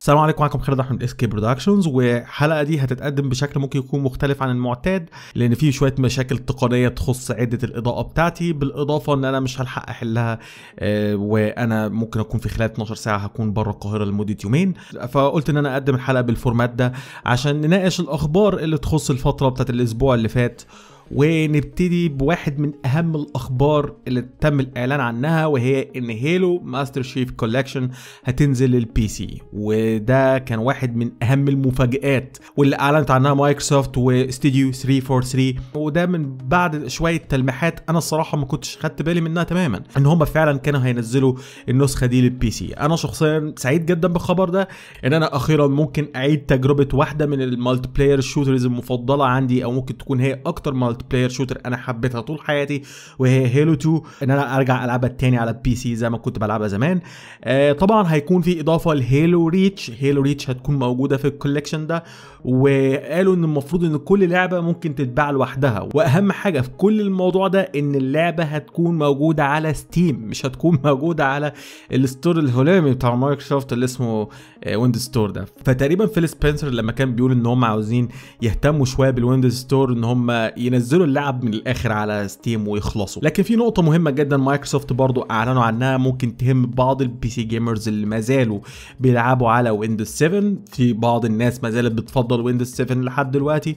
السلام عليكم معاكم خالد احمد اس كي برودكشنز والحلقه دي هتتقدم بشكل ممكن يكون مختلف عن المعتاد لان في شويه مشاكل تقنيه تخص عده الاضاءه بتاعتي بالاضافه ان انا مش هلحق احلها آه، وانا ممكن اكون في خلال 12 ساعه هكون بره القاهره لمده يومين فقلت ان انا اقدم الحلقه بالفورمات ده عشان نناقش الاخبار اللي تخص الفتره بتاعت الاسبوع اللي فات ونبتدي بواحد من اهم الاخبار اللي تم الاعلان عنها وهي ان هيلو ماستر شيف كولكشن هتنزل للبي سي وده كان واحد من اهم المفاجآت واللي اعلنت عنها مايكروسوفت واستوديو 343 وده من بعد شويه تلميحات انا الصراحه ما كنتش خدت بالي منها تماما ان هم فعلا كانوا هينزلوا النسخه دي للبي سي انا شخصيا سعيد جدا بالخبر ده ان انا اخيرا ممكن اعيد تجربه واحده من المالتي بلاير شوترز المفضله عندي او ممكن تكون هي اكتر مالتي بلاير شوتر انا حبيتها طول حياتي وهي هيلو 2 ان انا ارجع العبها تاني على البي سي زي ما كنت بلعبها زمان آه طبعا هيكون في اضافه لهيلو ريتش هيلو ريتش هتكون موجوده في الكوليكشن ده وقالوا ان المفروض ان كل لعبه ممكن تتباع لوحدها واهم حاجه في كل الموضوع ده ان اللعبه هتكون موجوده على ستيم مش هتكون موجوده على الستور الهلامي بتاع مايكروسوفت اللي اسمه ويندوز ستور ده فتقريبا فيل سبنسر لما كان بيقول ان هم عاوزين يهتموا شويه بالويندوز ستور ان هم ينزلوا اللعب من الاخر على ستيم ويخلصوا لكن في نقطه مهمه جدا مايكروسوفت برضو اعلنوا عنها ممكن تهم بعض البي سي جيمرز اللي ما زالوا بيلعبوا على ويندوز 7 في بعض الناس ما زالت بتفضل ويندوز 7 لحد دلوقتي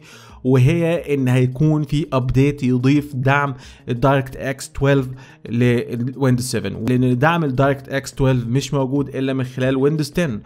وهي ان هيكون في ابديت يضيف دعم الدايركت اكس 12 لويندوز 7 لان دعم الدايركت اكس 12 مش موجود الا من خلال ويندوز 10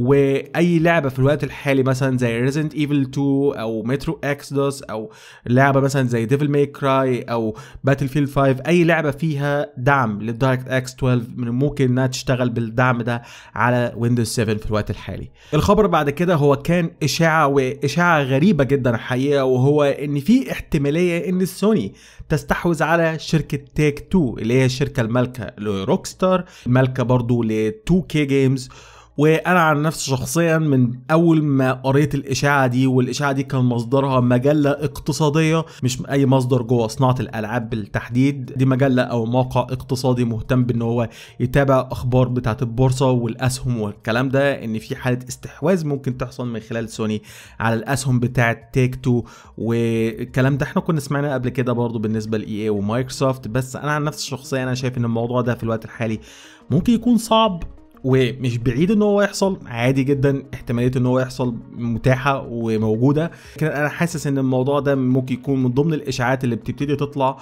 واي لعبه في الوقت الحالي مثلا زي ريزنت ايفل 2 او مترو اكسدوس او لعبه مثلا زي ديفل ماي كراي او باتل فيلد 5 اي لعبه فيها دعم للدايركت اكس 12 من الممكن انها تشتغل بالدعم ده على ويندوز 7 في الوقت الحالي الخبر بعد كده هو كان اشاعه واشاعه غريبه جدا الحقيقه وهو ان في احتماليه ان سوني تستحوذ على شركه تيك 2 اللي هي الشركه المالكه لروك ستار المالكه برضو ل 2 كي جيمز وانا عن نفسي شخصيا من اول ما قريت الاشاعه دي والاشاعه دي كان مصدرها مجله اقتصاديه مش اي مصدر جوه صناعه الالعاب بالتحديد دي مجله او موقع اقتصادي مهتم بان هو يتابع اخبار بتاعه البورصه والاسهم والكلام ده ان في حاله استحواذ ممكن تحصل من خلال سوني على الاسهم بتاعه تيك 2 والكلام ده احنا كنا سمعناه قبل كده برضو بالنسبه لاي اي ومايكروسوفت بس انا عن نفسي شخصيا انا شايف ان الموضوع ده في الوقت الحالي ممكن يكون صعب ومش بعيد ان هو يحصل عادي جدا احتماليه ان هو يحصل متاحه وموجوده لكن انا حاسس ان الموضوع ده ممكن يكون من ضمن الاشاعات اللي بتبتدي تطلع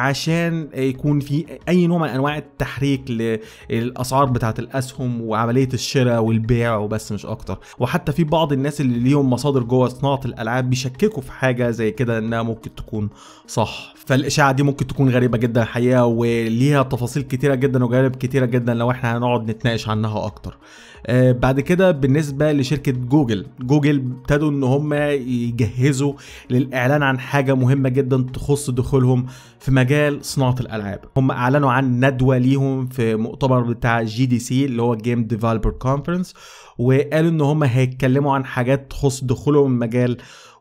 عشان يكون في اي نوع من انواع التحريك للاسعار بتاعه الاسهم وعمليه الشراء والبيع وبس مش اكتر وحتى في بعض الناس اللي ليهم مصادر جوه صناعه الالعاب بيشككوا في حاجه زي كده انها ممكن تكون صح فالاشاعه دي ممكن تكون غريبه جدا الحقيقه وليها تفاصيل كتيره جدا وجوانب كتيره جدا لو احنا هنقعد نتناقش عنها عنها اكتر آه بعد كده بالنسبه لشركه جوجل جوجل ابتدوا ان هم يجهزوا للاعلان عن حاجه مهمه جدا تخص دخولهم في مجال صناعه الالعاب هم اعلنوا عن ندوه ليهم في مؤتمر بتاع جي دي سي اللي هو جيم ديفلوبر كونفرنس وقالوا ان هم هيتكلموا عن حاجات تخص دخولهم المجال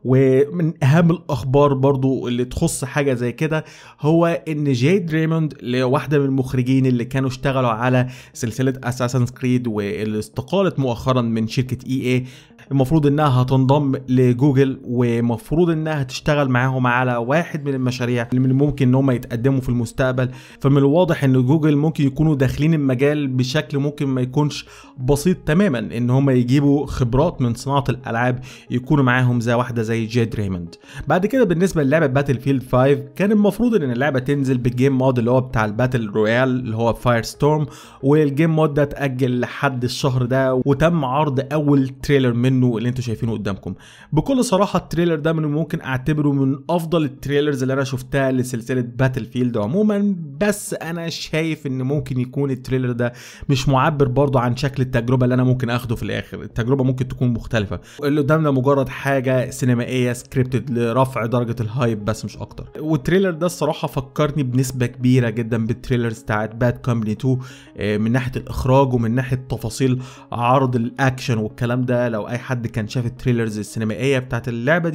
ومن اهم الاخبار برضو اللي تخص حاجه زي كده هو ان جيد ريموند اللي واحده من المخرجين اللي كانوا اشتغلوا على سلسله اساسن كريد واللي استقالت مؤخرا من شركه اي اي المفروض انها هتنضم لجوجل ومفروض انها تشتغل معاهم على واحد من المشاريع اللي من الممكن ان هم يتقدموا في المستقبل فمن الواضح ان جوجل ممكن يكونوا داخلين المجال بشكل ممكن ما يكونش بسيط تماما ان هم يجيبوا خبرات من صناعه الالعاب يكونوا معاهم زي واحده زي جيد ريموند بعد كده بالنسبه للعبه باتل فيلد 5 كان المفروض ان اللعبه تنزل بالجيم مود اللي هو بتاع الباتل رويال اللي هو فاير ستورم والجيم مود ده اتاجل لحد الشهر ده وتم عرض اول تريلر منه منه اللي انتوا شايفينه قدامكم بكل صراحه التريلر ده من ممكن اعتبره من افضل التريلرز اللي انا شفتها لسلسله باتل فيلد عموما بس انا شايف ان ممكن يكون التريلر ده مش معبر برضه عن شكل التجربه اللي انا ممكن اخده في الاخر التجربه ممكن تكون مختلفه اللي قدامنا مجرد حاجه سينمائيه سكريبتد لرفع درجه الهايب بس مش اكتر والتريلر ده الصراحه فكرني بنسبه كبيره جدا بالتريلرز بتاعت باد كومباني 2 من ناحيه الاخراج ومن ناحيه تفاصيل عرض الاكشن والكلام ده لو اي حد كان شاف التريلرز السينمائيه بتاعت اللعبه دي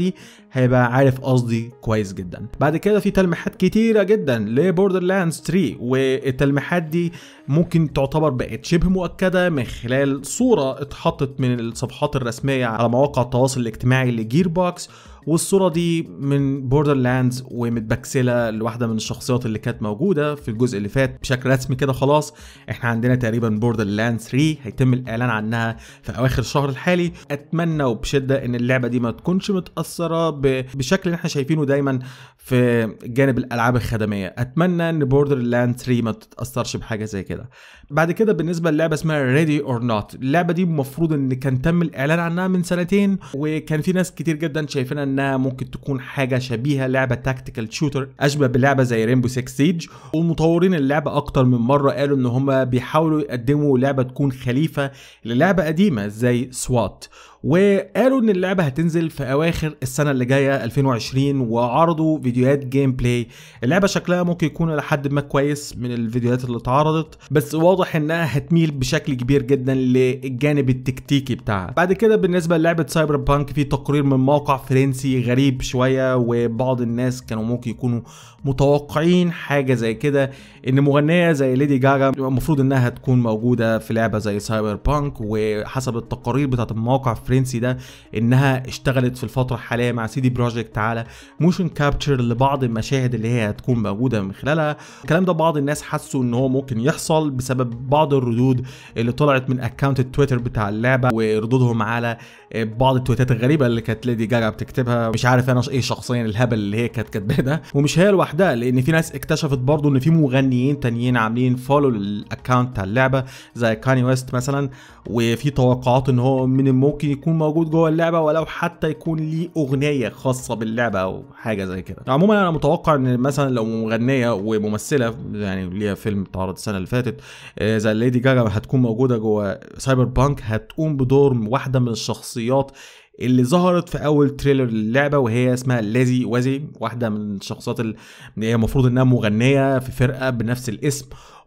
هيبقى عارف قصدي كويس جدا بعد كده في تلميحات كتيرة جدا لبوردر لاندز 3 والتلميحات دي ممكن تعتبر بقت شبه مؤكدة من خلال صورة اتحطت من الصفحات الرسمية على مواقع التواصل الاجتماعي لجير بوكس والصوره دي من بوردر لاندز ومتبكسله لواحده من الشخصيات اللي كانت موجوده في الجزء اللي فات بشكل رسمي كده خلاص احنا عندنا تقريبا بوردر لاند 3 هيتم الاعلان عنها في اواخر الشهر الحالي اتمنى وبشده ان اللعبه دي ما تكونش متاثره ب- بشكل اللي احنا شايفينه دايما في جانب الالعاب الخدميه اتمنى ان بوردر لاند 3 ما تتاثرش بحاجه زي كده بعد كده بالنسبه للعبه اسمها ريدي اور نوت اللعبه دي المفروض ان كان تم الاعلان عنها من سنتين وكان في ناس كتير جدا شايفينها انها ممكن تكون حاجه شبيهه لعبه تاكتيكال شوتر اشبه بلعبه زي رينبو 6 سيج ومطورين اللعبه اكتر من مره قالوا ان هم بيحاولوا يقدموا لعبه تكون خليفه للعبه قديمه زي سوات وقالوا ان اللعبه هتنزل في اواخر السنه اللي جايه 2020 وعرضوا فيديوهات جيم بلاي اللعبه شكلها ممكن يكون لحد ما كويس من الفيديوهات اللي اتعرضت بس واضح انها هتميل بشكل كبير جدا للجانب التكتيكي بتاعها بعد كده بالنسبه للعبه سايبر بانك في تقرير من موقع فرنسي غريب شويه وبعض الناس كانوا ممكن يكونوا متوقعين حاجه زي كده ان مغنيه زي ليدي جاجا المفروض انها تكون موجوده في لعبه زي سايبر بانك وحسب التقارير بتاعت الموقع الفرنسي ده انها اشتغلت في الفتره الحاليه مع سي دي بروجكت على موشن كابتشر لبعض المشاهد اللي هي هتكون موجوده من خلالها الكلام ده بعض الناس حسوا ان هو ممكن يحصل بسبب بعض الردود اللي طلعت من اكونت التويتر بتاع اللعبه وردودهم على بعض التويتات الغريبه اللي كانت ليدي جاجا بتكتبها مش عارف انا ايه شخصيا الهبل اللي هي كانت كاتباه ده ومش هي لوحدها لان في ناس اكتشفت برضو ان في مغنيين تانيين عاملين فولو للاكونت بتاع اللعبه زي كاني ويست مثلا وفي توقعات ان هو من الممكن يكون موجود جوه اللعبه ولو حتى يكون ليه اغنيه خاصه باللعبه او حاجه زي كده عموما انا متوقع ان مثلا لو مغنيه وممثله يعني ليها فيلم اتعرض السنه اللي فاتت آه، زي ليدي جاجا هتكون موجوده جوه سايبر بانك هتقوم بدور واحده من الشخصيات اللي ظهرت في اول تريلر للعبه وهي اسمها ليزي وازي واحده من الشخصيات اللي هي المفروض انها مغنيه في فرقه بنفس الاسم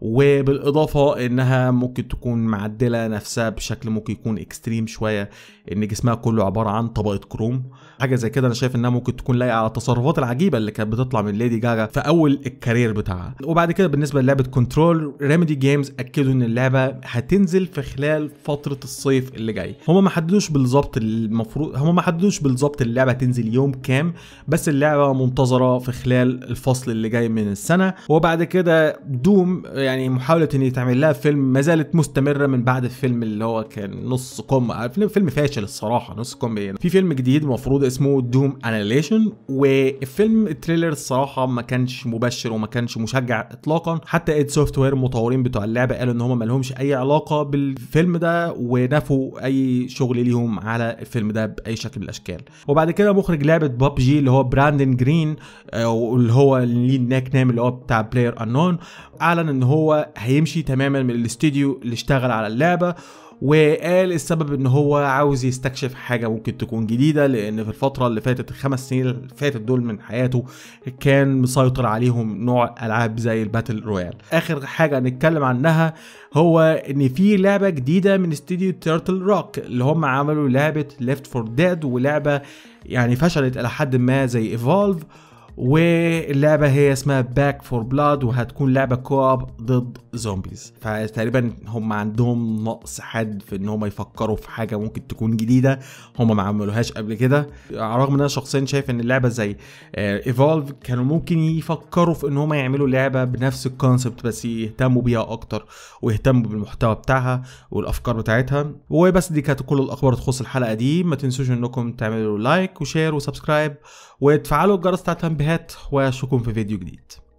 وبالاضافه انها ممكن تكون معدله نفسها بشكل ممكن يكون اكستريم شويه ان جسمها كله عباره عن طبقه كروم حاجه زي كده انا شايف انها ممكن تكون لايقه على التصرفات العجيبه اللي كانت بتطلع من ليدي جاجا في اول الكارير بتاعها وبعد كده بالنسبه للعبه كنترول ريميدي جيمز اكدوا ان اللعبه هتنزل في خلال فتره الصيف اللي جاي هم ما حددوش بالظبط المفروض هم ما حددوش بالظبط اللعبه هتنزل يوم كام بس اللعبه منتظره في خلال الفصل اللي جاي من السنه وبعد كده دوم يعني محاوله ان يتعمل لها فيلم ما زالت مستمره من بعد الفيلم اللي هو كان نص كوم فيلم فيلم فاشل الصراحه نص كوم يعني. في فيلم جديد المفروض اسمه دوم انيليشن والفيلم التريلر الصراحه ما كانش مبشر وما كانش مشجع اطلاقا حتى ايد سوفت وير المطورين بتوع اللعبه قالوا ان هم ما لهمش اي علاقه بالفيلم ده ونفوا اي شغل ليهم على الفيلم ده باي شكل من الاشكال وبعد كده مخرج لعبه باب جي اللي هو براندن جرين آه، واللي هو ليه الناك نيم اللي هو بتاع بلاير انون اعلن ان هو هيمشي تماما من الاستوديو اللي اشتغل على اللعبه وقال السبب ان هو عاوز يستكشف حاجه ممكن تكون جديده لان في الفتره اللي فاتت الخمس سنين اللي فاتت دول من حياته كان مسيطر عليهم نوع العاب زي الباتل رويال اخر حاجه نتكلم عنها هو ان في لعبه جديده من استوديو تيرتل روك اللي هم عملوا لعبه ليفت فور ديد ولعبه يعني فشلت الى حد ما زي ايفولف واللعبة هي اسمها باك فور بلاد وهتكون لعبة كواب ضد زومبيز فتقريبا هم عندهم نقص حاد في ان هم يفكروا في حاجة ممكن تكون جديدة هم ما عملوهاش قبل كده رغم ان انا شخصيا شايف ان اللعبة زي ايفولف كانوا ممكن يفكروا في ان هم يعملوا لعبة بنفس الكونسبت بس يهتموا بيها اكتر ويهتموا بالمحتوى بتاعها والافكار بتاعتها وبس دي كانت كل الاخبار تخص الحلقة دي ما تنسوش انكم تعملوا لايك وشير وسبسكرايب وتفعلوا الجرس بتاع التنبيهات واشوفكم في فيديو جديد